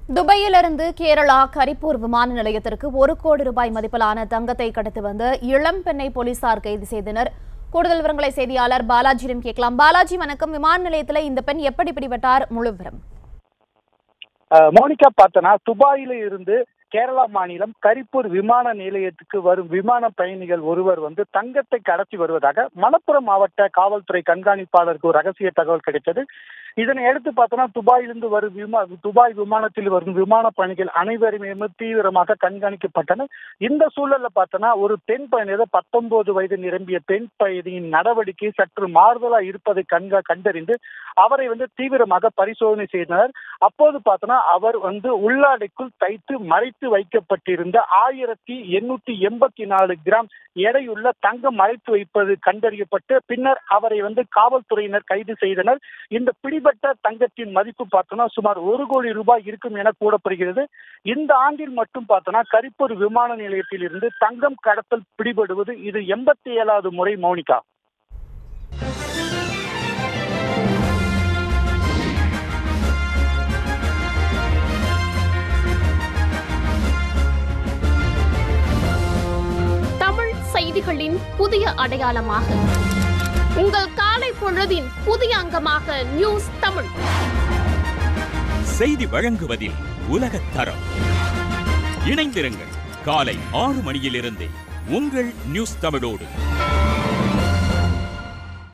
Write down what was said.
துபாயிலிருந்து கேரளா கரிப்பூர் விமான நிலையத்திற்கு ஒரு கோடி ரூபாய் மதிப்பிலான தங்கத்தை கடத்தி வந்த இளம் பெண்ணை போலீசார் கைது செய்தனர் கூடுதல் விவரங்களை செய்தியாளர் பாலாஜியிடம் கேட்கலாம் பாலாஜி வணக்கம் விமான நிலையத்தில் இந்த பெண் எப்படி பிடிபட்டார் முழு விவரம் அஹ் மோனிகா பார்த்தனா துபாயில இருந்து கேரளா மாநிலம் கரிப்பூர் விமான நிலையத்துக்கு வரும் விமான பயணிகள் ஒருவர் வந்து தங்கத்தை கடத்தி வருவதாக மலப்புரம் மாவட்ட காவல்துறை கண்காணிப்பாளருக்கு ஒரு ரகசிய தகவல் கிடைத்தது இதனை அடுத்து பார்த்தோன்னா துபாயிலிருந்து வரும் விமா துபாய் விமானத்தில் வரும் விமான பயணிகள் அனைவருமே தீவிரமாக கண்காணிக்கப்பட்டனர் இந்த சூழல்ல பார்த்தோன்னா ஒரு பெண் பயணியர் பத்தொன்பது வயது நிரம்பிய பெண் பயணியின் நடவடிக்கை சற்று மாறுதலா இருப்பதை கண்க கண்டறிந்து அவரை வந்து தீவிரமாக பரிசோதனை செய்தனர் அப்போது பார்த்தோன்னா அவர் வந்து உள்ளாடைக்குள் தைத்து மறைத்து வைக்கப்பட்டிருந்த ஆயிரத்தி எண்ணூத்தி எண்பத்தி நாலு கிராம் எடையுள்ள தங்கம் மறைத்து வைப்பது கண்டறியப்பட்டு பின்னர் அவரை வந்து காவல்துறையினர் கைது செய்தனர் இந்த பிடிபட்ட தங்கத்தின் மதிப்பு பார்த்தோம்னா சுமார் ஒரு கோடி ரூபாய் இருக்கும் என கூறப்படுகிறது இந்த ஆண்டில் மட்டும் பார்த்தோம்னா கரிப்பூர் விமான நிலையத்தில் இருந்து தங்கம் கடத்தல் பிடிபடுவது இது எண்பத்தி ஏழாவது முறை மௌனிகா தமிழ் செய்திகளின் புதிய அடையாளமாக உங்கள் காலை பொழுதின் புதிய அங்கமாக நியூஸ் தமிழ் செய்தி வழங்குவதில் உலகத் தரம் இணைந்திருங்கள் காலை ஆறு மணியிலிருந்தே உங்கள் நியூஸ் தமிழோடு